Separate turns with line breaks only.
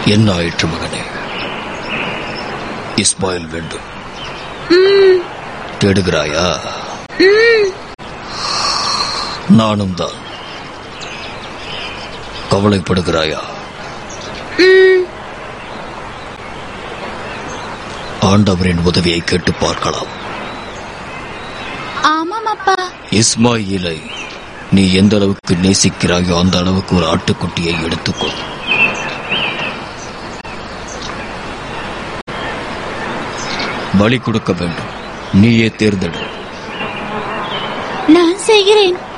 என்ன ஆயிற்று மகனே இஸ்மாயில் வேண்டும் தேடுகிறாயா நானும் தான் கவலைப்படுகிறாயா ஆண்டவரின் உதவியை கேட்டு பார்க்கலாம்
ஆமாம் அப்பா
இஸ்மாயிலை நீ எந்த அளவுக்கு நேசிக்கிறாயோ அந்த அளவுக்கு ஒரு ஆட்டுக்குட்டியை எடுத்துக்கொள் பலி கொடுக்க வேண்டும் நீயே தேர்ந்தெடு
நான் செய்கிறேன்